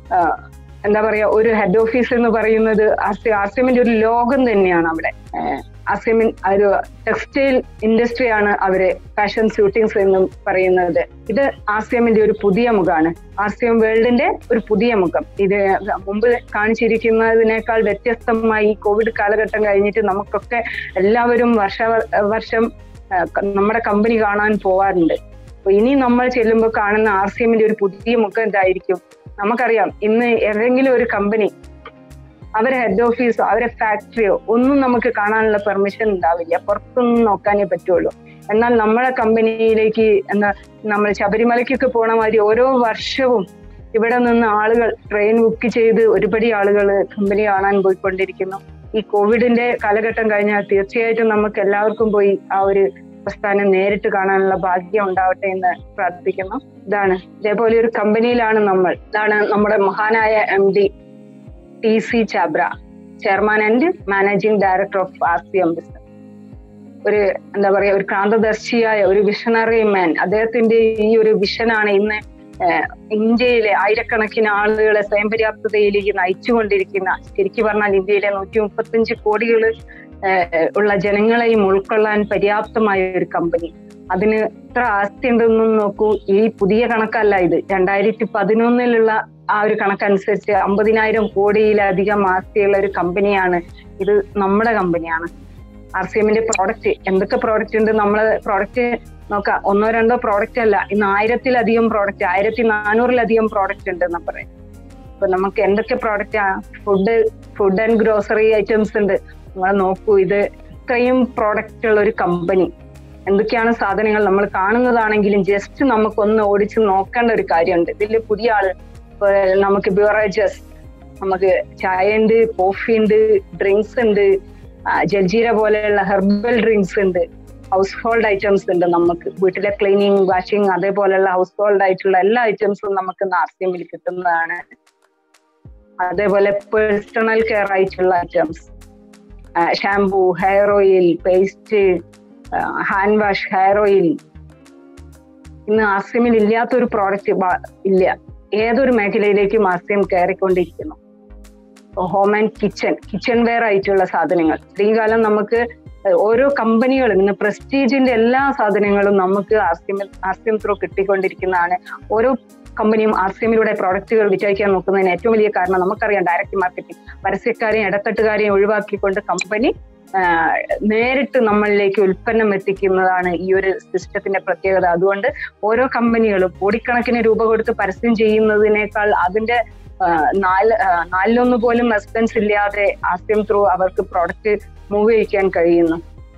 എന്താ പറയാ ഒരു ഹെഡ് ഓഫീസ് എന്ന് പറയുന്നത് ആർ സി ആർ സി എമ്മിന്റെ ഒരു ലോകം തന്നെയാണ് അവിടെ ആർ സി എമ്മിൻ ഒരു ടെക്സ്റ്റൈൽ ഇൻഡസ്ട്രിയാണ് അവര് ഫാഷൻ ഷൂട്ടിങ്സ് എന്നും പറയുന്നത് ഇത് ആർ സി എമ്മിന്റെ ഒരു പുതിയ മുഖമാണ് ആർ സി എം വേൾഡിന്റെ ഒരു പുതിയ മുഖം ഇത് മുമ്പ് കാണിച്ചിരിക്കുന്നതിനേക്കാൾ വ്യത്യസ്തമായി കോവിഡ് കാലഘട്ടം കഴിഞ്ഞിട്ട് നമുക്കൊക്കെ എല്ലാവരും വർഷ വർഷം നമ്മുടെ കമ്പനി കാണാൻ പോവാറുണ്ട് അപ്പൊ ഇനി നമ്മൾ ചെല്ലുമ്പോൾ കാണുന്ന ആർ സി എമ്മിന്റെ ഒരു പുതിയ മുഖം എന്തായിരിക്കും നമുക്കറിയാം ഇന്ന് ഏതെങ്കിലും ഒരു കമ്പനി അവരെ ഹെഡ് ഓഫീസോ അവരെ ഫാക്ടറിയോ ഒന്നും നമുക്ക് കാണാനുള്ള പെർമിഷൻ ഉണ്ടാവില്ല പുറത്തൊന്നും നോക്കാനേ പറ്റുള്ളൂ എന്നാൽ നമ്മളെ കമ്പനിയിലേക്ക് എന്താ നമ്മൾ ശബരിമലയ്ക്കൊക്കെ പോണ മാതിരി ഓരോ വർഷവും ഇവിടെ നിന്ന് ആളുകൾ ട്രെയിൻ ബുക്ക് ചെയ്ത് ഒരുപടി ആളുകൾ കമ്പനി കാണാൻ പോയിക്കൊണ്ടിരിക്കുന്നു ഈ കോവിഡിന്റെ കാലഘട്ടം കഴിഞ്ഞാൽ തീർച്ചയായിട്ടും നമുക്ക് എല്ലാവർക്കും പോയി ആ ഒരു പ്രസ്ഥാനം നേരിട്ട് കാണാനുള്ള ഭാഗ്യം ഉണ്ടാവട്ടെ എന്ന് പ്രാർത്ഥിക്കുന്നു ഇതാണ് ഇതേപോലെ ഒരു കമ്പനിയിലാണ് നമ്മൾ ഇതാണ് നമ്മുടെ മഹാനായ M D T C Chhabra chairman and managing director of R C M business ഒരു എന്താ പറയാ ഒരു ക്രാന്തദർശിയായ ഒരു വിഷണറി മാൻ അദ്ദേഹത്തിന്റെ ഈ ഒരു വിഷനാണ് ഇന്ന് ഇന്ത്യയിലെ ആയിരക്കണക്കിന് ആളുകളെ സ്വയം പര്യാപ്തതയിലേക്ക് നയിച്ചുകൊണ്ടിരിക്കുന്ന ശരിക്കും പറഞ്ഞാൽ ഇന്ത്യയിലെ നൂറ്റി മുപ്പത്തഞ്ച് കോടികൾ ഉള്ള ജനങ്ങളെയും ഉൾക്കൊള്ളാൻ പര്യാപ്തമായ ഒരു കമ്പനി അതിന് എത്ര ആസ്തി ഉണ്ടെന്നും നോക്കൂ ഈ പുതിയ കണക്കല്ല ഇത് രണ്ടായിരത്തി പതിനൊന്നിലുള്ള ആ ഒരു കണക്കനുസരിച്ച് അമ്പതിനായിരം കോടിയിലധികം ആസ്തിയുള്ള ഒരു കമ്പനിയാണ് ഇത് നമ്മുടെ കമ്പനിയാണ് ആർ സി എമ്മിന്റെ പ്രോഡക്റ്റ് എന്തൊക്കെ പ്രോഡക്റ്റ് ഉണ്ട് നമ്മള് പ്രോഡക്റ്റ് നോക്കാം ഒന്നോ രണ്ടോ പ്രോഡക്റ്റ് അല്ല ഇന്ന് ആയിരത്തിലധികം പ്രോഡക്റ്റ് ആയിരത്തി നാനൂറിലധികം പ്രോഡക്റ്റ് ഉണ്ട് എന്നാ പറയാം അപ്പൊ നമുക്ക് എന്തൊക്കെ product food food and grocery items ഉണ്ട് നിങ്ങൾ നോക്കൂ ഇത് ഇത്രയും പ്രോഡക്റ്റ് ഉള്ള ഒരു കമ്പനി എന്തൊക്കെയാണ് സാധനങ്ങൾ നമ്മൾ കാണുന്നതാണെങ്കിലും ജസ്റ്റ് നമുക്കൊന്ന് ഓടിച്ച് നോക്കേണ്ട ഒരു കാര്യമുണ്ട് ഇതിൽ പുതിയ ആള് ഇപ്പൊ നമുക്ക് ബിവറേജസ് നമുക്ക് ചായ ഉണ്ട് കോഫി ഉണ്ട് ഡ്രിങ്ക്സ് ഉണ്ട് ആ, ജൽജീര പോലെയുള്ള ഹെർബൽ ഡ്രിങ്ക്സ് ഉണ്ട് ഹൗസ് ഹോൾഡ് ഐറ്റംസ് ഉണ്ട് നമുക്ക് വീട്ടിലെ ക്ലീനിങ് വാഷിംഗ് അതേപോലെയുള്ള ഹൗസ് ഹോൾഡ് ആയിട്ടുള്ള എല്ലാ ഐറ്റംസും നമുക്ക് നാർസിയമിൽ കിട്ടുന്നതാണ് അതേപോലെ പേഴ്സണൽ കെയർ ആയിട്ടുള്ള items shampoo hair oil paste hand wash hair oil ഇന്ന് ആസിമിൽ ഇല്ലാത്തൊരു പ്രോഡക്റ്റ് ഇല്ല ഏതൊരു മേഖലയിലേക്കും ആസിയം കയറിക്കൊണ്ടിരിക്കുന്നു home and kitchen kitchenware ആയിട്ടുള്ള സാധനങ്ങൾ ഇത്രയും കാലം നമുക്ക് ഓരോ കമ്പനികളും ഇന്ന് പ്രസ്റ്റീജിന്റെ എല്ലാ സാധനങ്ങളും നമുക്ക് ആർസിഎം ആർസിഎം ത്രൂ കിട്ടിക്കൊണ്ടിരിക്കുന്നതാണ് ഓരോ കമ്പനിയും ആർസിഎമ്മിലൂടെ പ്രോഡക്റ്റുകൾ വിറ്റഴിക്കാൻ നോക്കുന്നതിന് ഏറ്റവും വലിയ കാരണം നമുക്കറിയാം ഡയറക്റ്റ് മാർക്കറ്റിംഗ് പരസ്യക്കാരെയും ഇടത്തട്ടുകാരെയും ഒഴിവാക്കിക്കൊണ്ട് കമ്പനി നേരിട്ട് നമ്മളിലേക്ക് ഉൽപ്പന്നം എത്തിക്കുന്നതാണ് ഈ ഒരു സിസ്റ്റത്തിന്റെ പ്രത്യേകത അതുകൊണ്ട് ഓരോ കമ്പനികളും കോടിക്കണക്കിന് രൂപ കൊടുത്ത് പരസ്യം ചെയ്യുന്നതിനേക്കാൾ അതിന്റെ നാല് നാലിലൊന്ന് പോലും എക്സ്പെൻസ് ഇല്ലാതെ ആസ്യം ത്രൂ അവർക്ക് പ്രോഡക്റ്റ് മൂവ് ചെയ്യിക്കാൻ കഴിയുന്നു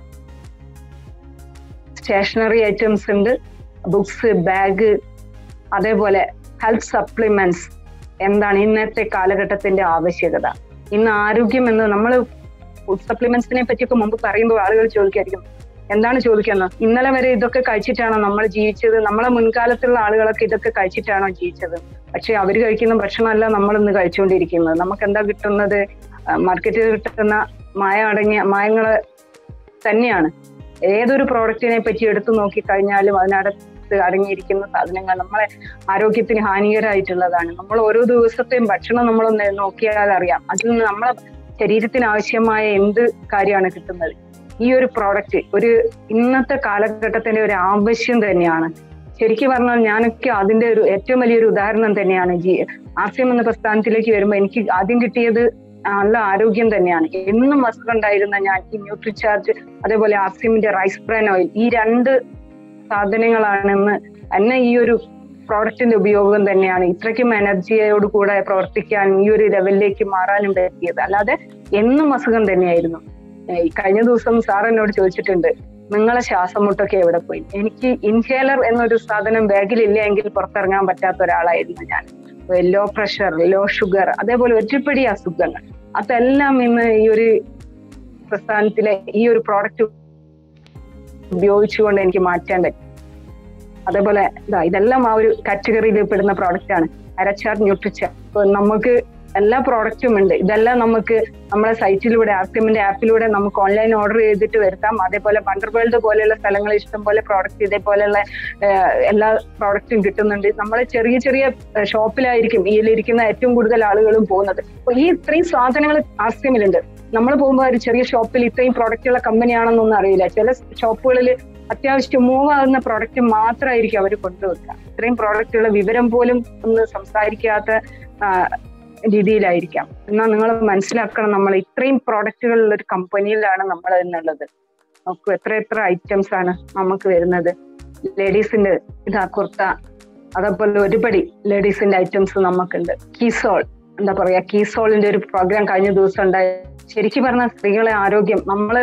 സ്റ്റേഷനറി ഐറ്റംസ് ഉണ്ട് ബുക്സ് ബാഗ് അതേപോലെ ഹെൽത്ത് സപ്ലിമെന്റ്സ് എന്താണ് ഇന്നത്തെ കാലഘട്ടത്തിന്റെ ആവശ്യകത ഇന്ന് ആരോഗ്യം എന്ന് നമ്മൾ ഫുഡ് സപ്ലിമെന്റ്സിനെ പറ്റിയൊക്കെ മുമ്പ് പറയുമ്പോൾ ആളുകൾ ചോദിക്കായിരിക്കും എന്താണ് ചോദിക്കുന്നത് ഇന്നലെ വരെ ഇതൊക്കെ കഴിച്ചിട്ടാണോ നമ്മൾ ജീവിച്ചത് നമ്മളെ മുൻകാലത്തുള്ള ആളുകളൊക്കെ ഇതൊക്കെ കഴിച്ചിട്ടാണോ ജീവിച്ചത് പക്ഷെ അവർ കഴിക്കുന്ന ഭക്ഷണമല്ല നമ്മൾ ഇന്ന് കഴിച്ചുകൊണ്ടിരിക്കുന്നത് നമുക്ക് എന്താ കിട്ടുന്നത് മാർക്കറ്റിൽ കിട്ടുന്ന മായ അടങ്ങിയ മായങ്ങള് തന്നെയാണ് ഏതൊരു പ്രോഡക്റ്റിനെ പറ്റി എടുത്തു നോക്കി കഴിഞ്ഞാലും അതിനകത്ത് അടങ്ങിയിരിക്കുന്ന സാധനങ്ങൾ നമ്മളെ ആരോഗ്യത്തിന് ഹാനികരമായിട്ടുള്ളതാണ് നമ്മൾ ഓരോ ദിവസത്തെയും ഭക്ഷണം നമ്മളൊന്ന് നോക്കിയാൽ അറിയാം അതിൽ നിന്ന് നമ്മളെ ശരീരത്തിന് ആവശ്യമായ എന്ത് കാര്യമാണ് കിട്ടുന്നത് ഈ ഒരു പ്രോഡക്റ്റ് ഒരു ഇന്നത്തെ കാലഘട്ടത്തിന്റെ ഒരു ആവശ്യം തന്നെയാണ് ശരിക്കും പറഞ്ഞാൽ ഞാനൊക്കെ അതിന്റെ ഒരു ഏറ്റവും വലിയൊരു ഉദാഹരണം തന്നെയാണ് ജി ആസ്യം എന്ന പ്രസ്ഥാനത്തിലേക്ക് വരുമ്പോൾ എനിക്ക് ആദ്യം കിട്ടിയത് നല്ല ആരോഗ്യം തന്നെയാണ് എന്നും അസുഖമുണ്ടായിരുന്ന ഞാൻ ഈ ന്യൂട്രിചാർജ് അതേപോലെ ആസ്യമിന്റെ റൈസ് ബ്രാൻ ഓയിൽ ഈ രണ്ട് സാധനങ്ങളാണെന്ന് എന്നെ ഈ ഒരു പ്രോഡക്റ്റിന്റെ ഉപയോഗം തന്നെയാണ് ഇത്രയ്ക്കും എനർജിയോട് കൂടെ പ്രവർത്തിക്കാൻ ഈ ഒരു ലെവലിലേക്ക് മാറാനും പറ്റിയത് അല്ലാതെ എന്നും അസുഖം തന്നെയായിരുന്നു കഴിഞ്ഞ ദിവസം സാർ എന്നോട് ചോദിച്ചിട്ടുണ്ട് നിങ്ങളെ ശ്വാസം മുട്ടൊക്കെ എവിടെ പോയി എനിക്ക് ഇൻഹേലർ എന്നൊരു സാധനം ബാഗിലില്ല എങ്കിൽ പുറത്തിറങ്ങാൻ പറ്റാത്ത ഒരാളായിരുന്നു ഞാൻ ലോ പ്രഷർ ലോ ഷുഗർ അതേപോലെ ഒരുപടി അസുഖങ്ങൾ അതെല്ലാം ഇന്ന് ഈ ഒരു പ്രസ്ഥാനത്തിലെ ഈ ഒരു പ്രോഡക്റ്റ് ഉപയോഗിച്ചുകൊണ്ട് എനിക്ക് മാറ്റാൻ പറ്റും അതേപോലെ ഇതാ ഇതെല്ലാം ആ ഒരു കാറ്റഗറിയിൽ പെടുന്ന പ്രോഡക്റ്റ് ആണ് അരച്ചാർ ന്യൂട്രിച്ചർ നമുക്ക് എല്ലാ പ്രോഡക്റ്റും ഉണ്ട് ഇതെല്ലാം നമുക്ക് നമ്മളെ സൈറ്റിലൂടെ ആർസിഎമ്മിന്റെ ആപ്പിലൂടെ നമുക്ക് ഓൺലൈൻ ഓർഡർ ചെയ്തിട്ട് വരുത്താം അതേപോലെ വണ്ടർ വേൾഡ് പോലെയുള്ള സ്ഥലങ്ങൾ ഇഷ്ടം പോലെ പ്രോഡക്റ്റ് ഇതേപോലെയുള്ള എല്ലാ പ്രോഡക്റ്റും കിട്ടുന്നുണ്ട് നമ്മളെ ചെറിയ ചെറിയ ഷോപ്പിലായിരിക്കും ഇതിലിരിക്കുന്ന ഏറ്റവും കൂടുതൽ ആളുകളും പോകുന്നത് അപ്പൊ ഈ ഇത്രയും സാധനങ്ങൾ ആർസിഎമ്മിലുണ്ട് നമ്മൾ പോകുമ്പോൾ ഒരു ചെറിയ ഷോപ്പിൽ ഇത്രയും പ്രോഡക്റ്റുള്ള കമ്പനിയാണെന്നൊന്നും അറിയില്ല ചില ഷോപ്പുകളിൽ അത്യാവശ്യം മൂവ് ആകുന്ന പ്രോഡക്റ്റ് മാത്രമായിരിക്കും അവർ കൊണ്ടുവെക്കുക ഇത്രയും പ്രോഡക്റ്റുള്ള വിവരം പോലും ഒന്ന് സംസാരിക്കാത്ത രീതിയിലായിരിക്കാം എന്നാൽ നിങ്ങൾ മനസ്സിലാക്കണം നമ്മൾ ഇത്രയും പ്രോഡക്റ്റുകളുള്ള ഒരു കമ്പനിയിലാണ് നമ്മൾ എന്നുള്ളത് നോക്കൂ എത്ര എത്ര ഐറ്റംസ് ആണ് നമുക്ക് വരുന്നത് ലേഡീസിന്റെ ഇതാ കുർത്ത അതേപോലെ ഒരുപടി ലേഡീസിന്റെ ഐറ്റംസ് നമുക്കുണ്ട് കീസോൾ എന്താ പറയാ കീസോളിന്റെ ഒരു പ്രോഗ്രാം കഴിഞ്ഞ ദിവസം ഉണ്ടായി ശരിക്കും പറഞ്ഞ സ്ത്രീകളെ ആരോഗ്യം നമ്മള്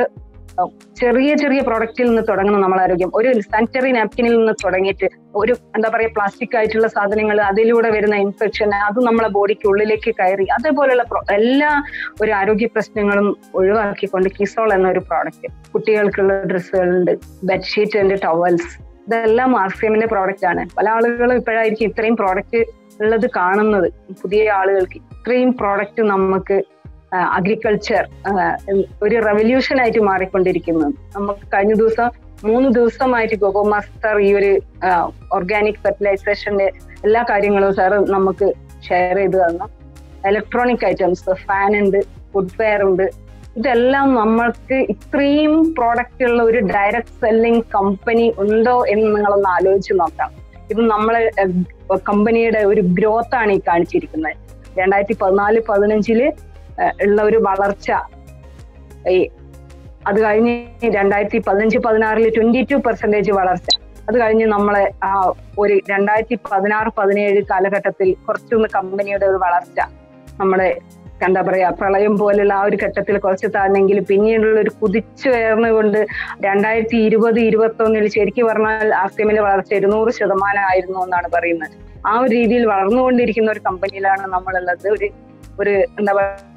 ചെറിയ ചെറിയ പ്രോഡക്റ്റിൽ നിന്ന് തുടങ്ങുന്ന നമ്മളെ ആരോഗ്യം ഒരു സാനിറ്ററി നാപ്കിനിൽ നിന്ന് തുടങ്ങിയിട്ട് ഒരു എന്താ പറയാ പ്ലാസ്റ്റിക് ആയിട്ടുള്ള സാധനങ്ങൾ അതിലൂടെ വരുന്ന ഇൻഫെക്ഷൻ അത് നമ്മളെ ബോഡിക്ക് ഉള്ളിലേക്ക് കയറി അതേപോലെയുള്ള എല്ലാ ഒരു ആരോഗ്യ പ്രശ്നങ്ങളും ഒഴിവാക്കിക്കൊണ്ട് കിസോൾ എന്ന ഒരു പ്രോഡക്റ്റ് കുട്ടികൾക്കുള്ള ഡ്രസ്സുകളുണ്ട് ബെഡ്ഷീറ്റ് ഉണ്ട് ടവൽസ് ഇതെല്ലാം ആർസിഎമ്മിന്റെ പ്രോഡക്റ്റ് ആണ് പല ആളുകളും ഇപ്പോഴായിരിക്കും ഇത്രയും പ്രോഡക്റ്റ് ഉള്ളത് കാണുന്നത് പുതിയ ആളുകൾക്ക് ഇത്രയും പ്രോഡക്റ്റ് നമുക്ക് അഗ്രികൾച്ചർ ഒരു റെവല്യൂഷൻ ആയിട്ട് മാറിക്കൊണ്ടിരിക്കുന്നു നമുക്ക് കഴിഞ്ഞ ദിവസം മൂന്ന് ദിവസമായിട്ട് ഗോപോ മാസ്റ്റർ ഈ ഒരു ഓർഗാനിക് ഫെർട്ടിലൈസേഷന്റെ എല്ലാ കാര്യങ്ങളും സാർ നമുക്ക് ഷെയർ ചെയ്ത് തന്നു ഇലക്ട്രോണിക് ഐറ്റംസ് ഫാൻ ഉണ്ട് ഫുഡ് വെയർ ഉണ്ട് ഇതെല്ലാം നമ്മൾക്ക് ഇത്രയും പ്രോഡക്റ്റ് ഉള്ള ഒരു ഡയറക്ട് സെല്ലിംഗ് കമ്പനി ഉണ്ടോ എന്ന് നിങ്ങളൊന്ന് ആലോചിച്ച് നോക്കാം ഇത് നമ്മളെ കമ്പനിയുടെ ഒരു ഗ്രോത്ത് ആണ് ഈ കാണിച്ചിരിക്കുന്നത് രണ്ടായിരത്തി പതിനാല് പതിനഞ്ചില് ഉള്ള ഒരു വളർച്ച ഈ അത് കഴിഞ്ഞ് രണ്ടായിരത്തി പതിനഞ്ച് പതിനാറിൽ ട്വന്റി ടു പെർസെന്റേജ് വളർച്ച അത് കഴിഞ്ഞ് നമ്മളെ ആ ഒരു രണ്ടായിരത്തി പതിനാറ് പതിനേഴ് കാലഘട്ടത്തിൽ കുറച്ചൊന്ന് കമ്പനിയുടെ ഒരു വളർച്ച നമ്മുടെ എന്താ പറയാ പ്രളയം പോലുള്ള ആ ഒരു ഘട്ടത്തിൽ കുറച്ച് താഴ്ന്നെങ്കിൽ പിന്നീടുള്ള ഒരു കുതിച്ചുയർന്നുകൊണ്ട് രണ്ടായിരത്തി ഇരുപത് ഇരുപത്തി ഒന്നിൽ ശരിക്കും പറഞ്ഞാൽ ആർസിഎമ്മിന്റെ വളർച്ച ഇരുന്നൂറ് ശതമാനം ആയിരുന്നു എന്നാണ് പറയുന്നത് ആ ഒരു രീതിയിൽ വളർന്നുകൊണ്ടിരിക്കുന്ന ഒരു കമ്പനിയിലാണ് നമ്മളുള്ളത് ഒരു ഒരു എന്താ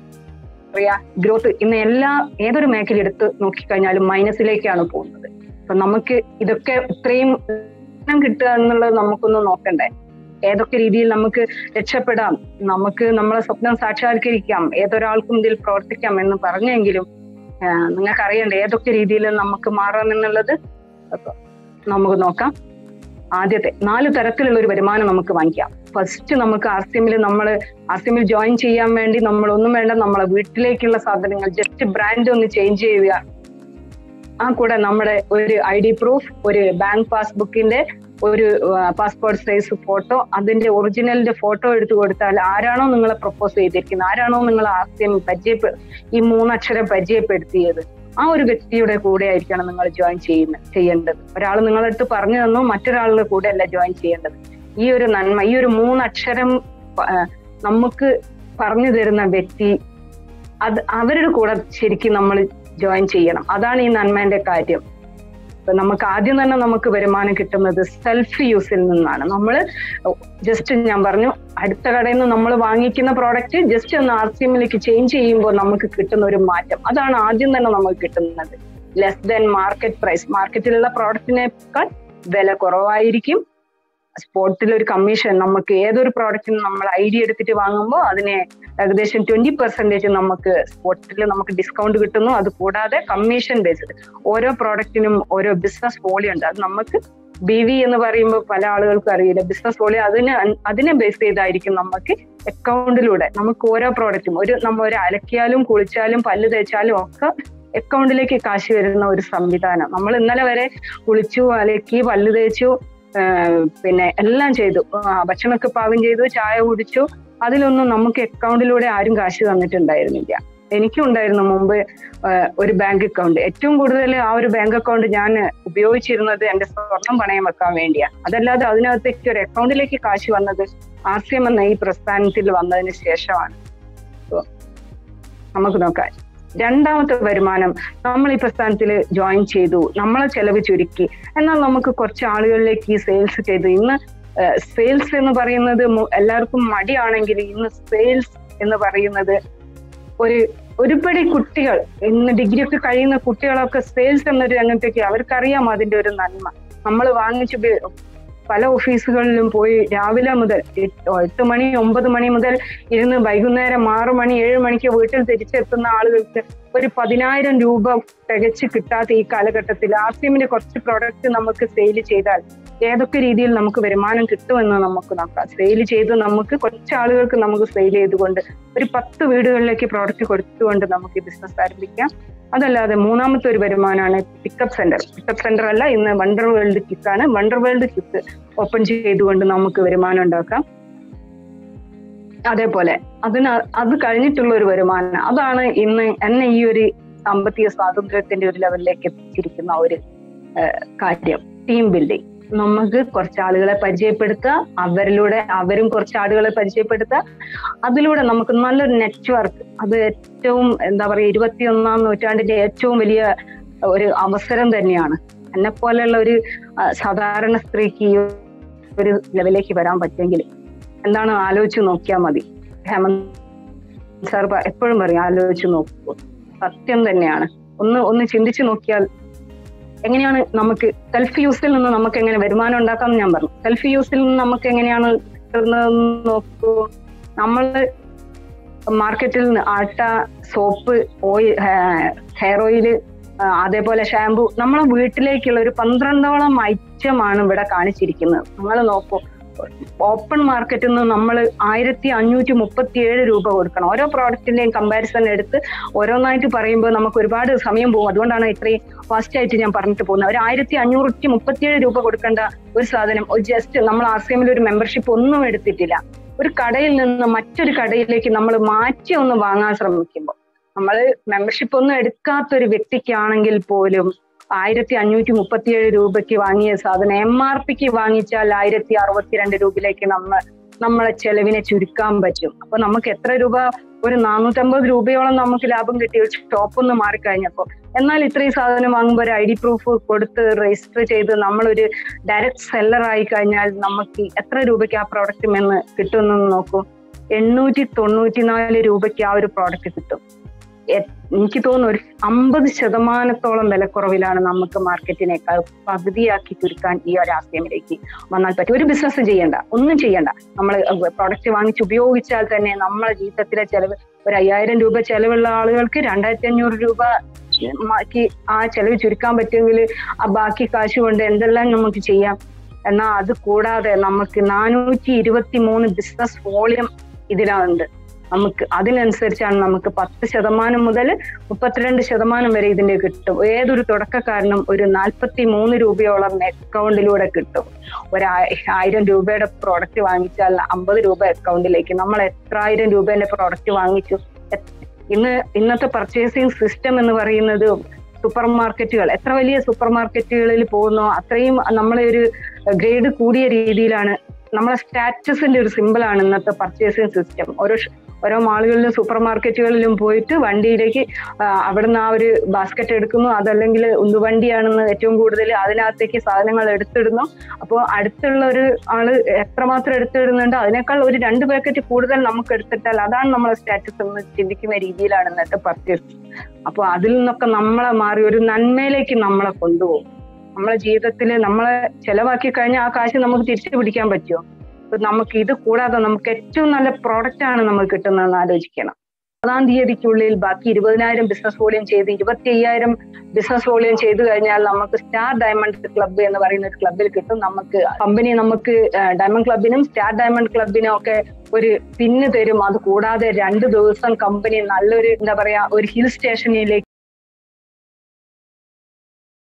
പറയാ ഗ്രോത്ത് ഇന്ന് എല്ലാ ഏതൊരു മേഖല എടുത്ത് നോക്കിക്കഴിഞ്ഞാലും മൈനസിലേക്കാണ് പോകുന്നത് അപ്പൊ നമുക്ക് ഇതൊക്കെ ഇത്രയും കിട്ടുക എന്നുള്ളത് നമുക്കൊന്ന് നോക്കണ്ടേ ഏതൊക്കെ രീതിയിൽ നമുക്ക് രക്ഷപ്പെടാം നമുക്ക് നമ്മളെ സ്വപ്നം സാക്ഷാത്കരിക്കാം ഏതൊരാൾക്കും ഇതിൽ പ്രവർത്തിക്കാം എന്ന് പറഞ്ഞെങ്കിലും നിങ്ങൾക്ക് അറിയണ്ടേ ഏതൊക്കെ രീതിയിൽ നമുക്ക് മാറാം എന്നുള്ളത് നമുക്ക് നോക്കാം ആദ്യത്തെ നാല് തരത്തിലുള്ള ഒരു വരുമാനം നമുക്ക് വാങ്ങിക്കാം ഫസ്റ്റ് നമുക്ക് ആർ സി എമ്മിൽ നമ്മൾ ആർ സി എമ്മിൽ ജോയിൻ ചെയ്യാൻ വേണ്ടി നമ്മൾ ഒന്നും വേണ്ട നമ്മളെ വീട്ടിലേക്കുള്ള സാധനങ്ങൾ ജസ്റ്റ് ബ്രാൻഡ് ഒന്ന് ചേഞ്ച് ചെയ്യുക ആ കൂടെ നമ്മുടെ ഒരു ഐ ഡി പ്രൂഫ് ഒരു ബാങ്ക് പാസ്ബുക്കിന്റെ ഒരു പാസ്പോർട്ട് സൈസ് ഫോട്ടോ അതിന്റെ ഒറിജിനലിന്റെ ഫോട്ടോ എടുത്തു കൊടുത്താൽ ആരാണോ നിങ്ങളെ പ്രപ്പോസ് ചെയ്തിരിക്കുന്നത് ആരാണോ നിങ്ങൾ ആർ സി എം പരിചയപ്പെ ഈ മൂന്നക്ഷരം പരിചയപ്പെടുത്തിയത് ആ ഒരു വ്യക്തിയുടെ കൂടെ ആയിരിക്കണം നിങ്ങൾ ജോയിൻ ചെയ്യുന്ന ചെയ്യേണ്ടത് ഒരാൾ നിങ്ങളടുത്ത് പറഞ്ഞു തന്നു മറ്റൊരാളുടെ കൂടെ അല്ല ജോയിൻ ചെയ്യേണ്ടത് ഈ ഒരു നന്മ ഈ ഒരു മൂന്നക്ഷരം നമുക്ക് പറഞ്ഞു തരുന്ന വ്യക്തി അത് അവരുടെ കൂടെ ശരിക്കും നമ്മൾ ജോയിൻ ചെയ്യണം അതാണ് ഈ നന്മേന്റെ കാര്യം ഇപ്പൊ നമുക്ക് ആദ്യം തന്നെ നമുക്ക് വരുമാനം കിട്ടുന്നത് സെൽഫ് യൂസിൽ നിന്നാണ് നമ്മൾ ജസ്റ്റ് ഞാൻ പറഞ്ഞു അടുത്ത കടയിൽ നിന്ന് നമ്മൾ വാങ്ങിക്കുന്ന പ്രോഡക്റ്റ് ജസ്റ്റ് ഒന്ന് ആർ സി എമ്മിലേക്ക് ചേഞ്ച് ചെയ്യുമ്പോൾ നമുക്ക് കിട്ടുന്ന ഒരു മാറ്റം അതാണ് ആദ്യം തന്നെ നമുക്ക് കിട്ടുന്നത് ലെസ് ദൻ മാർക്കറ്റ് പ്രൈസ് മാർക്കറ്റിലുള്ള പ്രോഡക്റ്റിനേക്കാൾ വില കുറവായിരിക്കും സ്പോട്ടിൽ ഒരു കമ്മീഷൻ നമുക്ക് ഏതൊരു പ്രോഡക്റ്റിനും നമ്മൾ ഐഡിയ എടുത്തിട്ട് വാങ്ങുമ്പോൾ അതിനെ ഏകദേശം ട്വന്റി പെർസെന്റേജ് നമുക്ക് സ്പോട്ടിൽ നമുക്ക് ഡിസ്കൗണ്ട് കിട്ടുന്നു അത് കൂടാതെ കമ്മീഷൻ ബേസ്ഡ് ഓരോ പ്രോഡക്റ്റിനും ഓരോ ബിസിനസ് പോളി ഉണ്ട് അത് നമുക്ക് ബി വി എന്ന് പറയുമ്പോൾ പല ആളുകൾക്കും അറിയില്ല ബിസിനസ് പോളി അതിന് അതിനെ ബേസ് ചെയ്തായിരിക്കും നമുക്ക് അക്കൗണ്ടിലൂടെ നമുക്ക് ഓരോ പ്രോഡക്റ്റും ഒരു നമ്മൾ ഒരു അലക്കിയാലും കുളിച്ചാലും പല്ല് തേച്ചാലും ഒക്കെ അക്കൗണ്ടിലേക്ക് കാശ് വരുന്ന ഒരു സംവിധാനം നമ്മൾ ഇന്നലെ വരെ കുളിച്ചു അലക്കി പല്ല് തേച്ചു പിന്നെ എല്ലാം ചെയ്തു ഭക്ഷണമൊക്കെ പാകം ചെയ്തു ചായ കുടിച്ചു അതിലൊന്നും നമുക്ക് അക്കൗണ്ടിലൂടെ ആരും കാശ് തന്നിട്ടുണ്ടായിരുന്നില്ല എനിക്കും ഉണ്ടായിരുന്നു മുമ്പ് ഒരു ബാങ്ക് അക്കൗണ്ട് ഏറ്റവും കൂടുതൽ ആ ഒരു ബാങ്ക് അക്കൗണ്ട് ഞാൻ ഉപയോഗിച്ചിരുന്നത് എന്റെ സ്വർണം പണയം വെക്കാൻ വേണ്ടിയാണ് അതല്ലാതെ അതിനകത്തേക്ക് ഒരു അക്കൗണ്ടിലേക്ക് കാശ് വന്നത് ആർ സി എം എന്ന ഈ പ്രസ്ഥാനത്തിൽ വന്നതിന് ശേഷമാണ് നമുക്ക് നോക്കാം രണ്ടാമത്തെ വരുമാനം നമ്മൾ ഈ പ്രസ്ഥാനത്തിൽ ജോയിൻ ചെയ്തു നമ്മളെ ചെലവ് ചുരുക്കി എന്നാൽ നമുക്ക് കുറച്ച് ആളുകളിലേക്ക് ഈ സെയിൽസ് ചെയ്തു ഇന്ന് സെയിൽസ് എന്ന് പറയുന്നത് എല്ലാവർക്കും മടിയാണെങ്കിൽ ഇന്ന് സെയിൽസ് എന്ന് പറയുന്നത് ഒരു ഒരുപടി കുട്ടികൾ ഇന്ന് ഡിഗ്രി ഒക്കെ കഴിയുന്ന കുട്ടികളൊക്കെ സെയിൽസ് എന്നൊരു രംഗത്തേക്ക് അവർക്കറിയാം അതിന്റെ ഒരു നന്മ നമ്മൾ വാങ്ങിച്ച് പല ഓഫീസുകളിലും പോയി രാവിലെ മുതൽ എട്ട് മണി ഒമ്പത് മണി മുതൽ ഇരുന്ന് വൈകുന്നേരം ആറ് മണി ഏഴ് മണിക്ക് വീട്ടിൽ തിരിച്ചെത്തുന്ന ആളുകൾക്ക് ഒരു പതിനായിരം രൂപ തികച്ച് കിട്ടാത്ത ഈ കാലഘട്ടത്തിൽ ആർ സി എമ്മിന്റെ കുറച്ച് പ്രോഡക്റ്റ് നമുക്ക് സെയിൽ ചെയ്താൽ ഏതൊക്കെ രീതിയിൽ നമുക്ക് വരുമാനം കിട്ടുമെന്ന് നമുക്ക് നോക്കാം സെയിൽ ചെയ്ത് നമുക്ക് കുറച്ച് ആളുകൾക്ക് നമുക്ക് സെയിൽ ചെയ്തുകൊണ്ട് ഒരു പത്ത് വീടുകളിലേക്ക് പ്രോഡക്റ്റ് കൊടുത്തുകൊണ്ട് നമുക്ക് ബിസിനസ് ആരംഭിക്കാം അതല്ലാതെ മൂന്നാമത്തെ ഒരു വരുമാനമാണ് പിക്കപ്പ് സെന്റർ പിക്കപ്പ് സെന്റർ അല്ല ഇന്ന് വണ്ടർ വേൾഡ് കിക്കാണ് വണ്ടർ വേൾഡ് കിക്ക് ഓപ്പൺ ചെയ്തുകൊണ്ട് നമുക്ക് വരുമാനം ഉണ്ടാക്കാം അതേപോലെ അതിന് അത് കഴിഞ്ഞിട്ടുള്ള ഒരു വരുമാനം അതാണ് ഇന്ന് എന്നെ ഈ ഒരു സാമ്പത്തിക സ്വാതന്ത്ര്യത്തിന്റെ ഒരു ലെവലിലേക്ക് എത്തിച്ചിരിക്കുന്ന ഒരു കാര്യം ടീം ബിൽഡിംഗ് നമുക്ക് കുറച്ച് ആളുകളെ പരിചയപ്പെടുത്തുക അവരിലൂടെ അവരും കുറച്ച് ആളുകളെ പരിചയപ്പെടുത്തുക അതിലൂടെ നമുക്ക് നല്ലൊരു നെറ്റ്വർക്ക് അത് ഏറ്റവും എന്താ പറയുക ഇരുപത്തിയൊന്നാം നൂറ്റാണ്ടിന്റെ ഏറ്റവും വലിയ ഒരു അവസരം തന്നെയാണ് എന്നെ പോലെയുള്ള ഒരു സാധാരണ സ്ത്രീക്ക് ഈ ഒരു ലെവലിലേക്ക് വരാൻ പറ്റുമെങ്കിൽ എന്താണ് ആലോചിച്ച് നോക്കിയാൽ മതി ഹേമന്ത് സാർ എപ്പോഴും പറയും ആലോചിച്ച് നോക്കൂ സത്യം തന്നെയാണ് ഒന്ന് ഒന്ന് ചിന്തിച്ചു നോക്കിയാൽ എങ്ങനെയാണ് നമുക്ക് സെൽഫ് യൂസിൽ നിന്ന് നമുക്ക് എങ്ങനെ വരുമാനം ഉണ്ടാക്കാം ഞാൻ പറഞ്ഞു സെൽഫ് യൂസിൽ നിന്ന് നമുക്ക് എങ്ങനെയാണ് കിട്ടുന്നതെന്ന് നോക്കൂ നമ്മൾ മാർക്കറ്റിൽ നിന്ന് atta soap oil hair oil അതേപോലെ ഷാമ്പു നമ്മളെ വീട്ടിലേക്കുള്ള ഒരു പന്ത്രണ്ടോളം ഐറ്റമാണ് ഇവിടെ കാണിച്ചിരിക്കുന്നത് നിങ്ങൾ നോക്കൂ ഓപ്പൺ മാർക്കറ്റിൽ നിന്ന് നമ്മൾ ആയിരത്തി അഞ്ഞൂറ്റി മുപ്പത്തി ഏഴ് രൂപ കൊടുക്കണം ഓരോ പ്രോഡക്റ്റിന്റെയും കമ്പാരിസൺ എടുത്ത് ഓരോന്നായിട്ട് പറയുമ്പോൾ നമുക്ക് ഒരുപാട് സമയം പോകും അതുകൊണ്ടാണ് ഇത്രയും ഫാസ്റ്റ് ആയിട്ട് ഞാൻ പറഞ്ഞിട്ട് പോകുന്നത് ഒരു ആയിരത്തി അഞ്ഞൂറ്റി മുപ്പത്തിയേഴ് രൂപ കൊടുക്കേണ്ട ഒരു സാധനം ജസ്റ്റ് നമ്മൾ ആർ സി എമ്മിൽ ഒരു മെമ്പർഷിപ്പ് ഒന്നും എടുത്തിട്ടില്ല ഒരു കടയിൽ നിന്ന് മറ്റൊരു കടയിലേക്ക് നമ്മൾ മാറ്റി ഒന്ന് വാങ്ങാൻ ശ്രമിക്കുമ്പോൾ നമ്മൾ മെമ്പർഷിപ്പ് ഒന്നും എടുക്കാത്ത ഒരു വ്യക്തിക്കാണെങ്കിൽ പോലും ആയിരത്തി അഞ്ഞൂറ്റി മുപ്പത്തിയേഴ് രൂപയ്ക്ക് വാങ്ങിയ സാധനം എം ആർ പിക്ക് വാങ്ങിച്ചാൽ ആയിരത്തി അറുപത്തിരണ്ട് രൂപയിലേക്ക് നമ്മൾ നമ്മളെ ചെലവിനെ ചുരുക്കാൻ പറ്റും അപ്പൊ നമുക്ക് എത്ര രൂപ ഒരു നാനൂറ്റമ്പത് രൂപയോളം നമുക്ക് ലാഭം കിട്ടി ഒരു ഷോപ്പ് ഒന്ന് മാറിക്കഴിഞ്ഞപ്പോ എന്നാൽ ഇത്രയും സാധനം വാങ്ങുമ്പോൾ ഒരു ഐ ഡി പ്രൂഫ് കൊടുത്ത് രജിസ്റ്റർ ചെയ്ത് നമ്മളൊരു ഡയറക്റ്റ് സെല്ലർ ആയി കഴിഞ്ഞാൽ നമുക്ക് എത്ര രൂപയ്ക്ക് ആ പ്രോഡക്റ്റ് എന്ന് കിട്ടുമെന്ന് നോക്കും എണ്ണൂറ്റി തൊണ്ണൂറ്റിനാല് രൂപയ്ക്ക് ആ ഒരു പ്രോഡക്റ്റ് കിട്ടും എ- എനിക്ക് തോന്നുന്നു ഒരു അമ്പത് ശതമാനത്തോളം വിലക്കുറവിലാണ് നമുക്ക് മാർക്കറ്റിനേക്കാൾ പകുതിയാക്കി ചുരുക്കാൻ ഈ ഒരു ആശയമിലേക്ക് വന്നാൽ പറ്റും ഒരു ബിസിനസ് ചെയ്യണ്ട ഒന്നും ചെയ്യണ്ട നമ്മൾ പ്രോഡക്റ്റ് വാങ്ങിച്ച് ഉപയോഗിച്ചാൽ തന്നെ നമ്മളെ ജീവിതത്തിലെ ചെലവ് ഒരു അയ്യായിരം രൂപ ചെലവുള്ള ആളുകൾക്ക് രണ്ടായിരത്തി അഞ്ഞൂറ് രൂപ മാക്കി ആ ചെലവ് ചുരുക്കാൻ പറ്റുമെങ്കിൽ ആ ബാക്കി കാശ് കൊണ്ട് എന്തെല്ലാം നമുക്ക് ചെയ്യാം എന്നാൽ അത് കൂടാതെ നമുക്ക് നാനൂറ്റി ഇരുപത്തി മൂന്ന് ബിസിനസ് വോളിയം ഇതിലുണ്ട് നമുക്ക് അതിനനുസരിച്ചാണ് നമുക്ക് പത്ത് ശതമാനം മുതൽ മുപ്പത്തിരണ്ട് ശതമാനം വരെ ഇതിന്റെ കിട്ടും ഏതൊരു തുടക്കക്കാരനും ഒരു നാൽപ്പത്തി മൂന്ന് രൂപയോളം അക്കൗണ്ടിലൂടെ കിട്ടും ഒരു ആയി- ആയിരം രൂപയുടെ പ്രോഡക്റ്റ് വാങ്ങിച്ചാൽ അമ്പത് രൂപ അക്കൗണ്ടിലേക്ക് നമ്മൾ എത്ര ആയിരം രൂപേന്റെ പ്രോഡക്റ്റ് വാങ്ങിച്ചു എ- ഇന്ന് ഇന്നത്തെ പർച്ചേസിങ് സിസ്റ്റം എന്ന് പറയുന്നത് സൂപ്പർ മാർക്കറ്റുകൾ എത്ര വലിയ സൂപ്പർ മാർക്കറ്റുകളിൽ പോകുന്നോ അത്രയും നമ്മളെ ഒരു ഗ്രേഡ് കൂടിയ രീതിയിലാണ് നമ്മളെ സ്റ്റാറ്റസിന്റെ ഒരു സിമ്പിളാണ് ഇന്നത്തെ പർച്ചേസിങ് സിസ്റ്റം ഓരോ ഷ- ഓരോ മാളുകളിലും സൂപ്പർ മാർക്കറ്റുകളിലും പോയിട്ട് വണ്ടിയിലേക്ക് ആ, അവിടുന്ന് ആ ഒരു ബാസ്ക്കറ്റ് എടുക്കുന്നു അതല്ലെങ്കിൽ ഉന്തുവണ്ടിയാണെന്ന് ഏറ്റവും കൂടുതൽ അതിനകത്തേക്ക് സാധനങ്ങൾ എടുത്തിടുന്നു അപ്പോൾ അടുത്തുള്ള ഒരു ആള് എത്രമാത്രം എടുത്തിടുന്നുണ്ട് അതിനേക്കാൾ ഒരു രണ്ട് പാക്കറ്റ് കൂടുതൽ നമുക്ക് എടുത്തിട്ടാൽ അതാണ് നമ്മളെ സ്റ്റാറ്റസ് എന്ന് ചിന്തിക്കുന്ന രീതിയിലാണ് ഇന്നത്തെ പർച്ചേസ് അപ്പോൾ അതിൽ നിന്നൊക്കെ നമ്മളെ മാറി ഒരു നന്മയിലേക്ക് നമ്മളെ കൊണ്ടുപോകും നമ്മളെ ജീവിതത്തിൽ നമ്മളെ ചെലവാക്കി കഴിഞ്ഞാൽ ആ കാശ് നമുക്ക് തിരിച്ചു പിടിക്കാൻ പറ്റുമോ അപ്പൊ നമുക്ക് ഇത് കൂടാതെ നമുക്ക് ഏറ്റവും നല്ല പ്രോഡക്റ്റ് ആണ് നമുക്ക് കിട്ടുന്നതെന്ന് ആലോചിക്കണം പതാം തീയതിക്കുള്ളിൽ ബാക്കി ഇരുപതിനായിരം ബിസിനസ് വോളിയം ചെയ്ത് ഇരുപത്തി അയ്യായിരം ബിസിനസ് വോളിയം ചെയ്തു കഴിഞ്ഞാൽ നമുക്ക് സ്റ്റാർ ഡയമണ്ട് ക്ലബ്ബ് എന്ന് പറയുന്ന ഒരു ക്ലബിൽ കിട്ടും നമുക്ക് കമ്പനി നമുക്ക് ഡയമണ്ട് ക്ലബിനും സ്റ്റാർ ഡയമണ്ട് ക്ലബിനും ഒക്കെ ഒരു പിന്ന് തരും അത് കൂടാതെ രണ്ട് ദിവസം കമ്പനി നല്ലൊരു എന്താ പറയാ ഒരു ഹിൽ സ്റ്റേഷനിലേക്ക്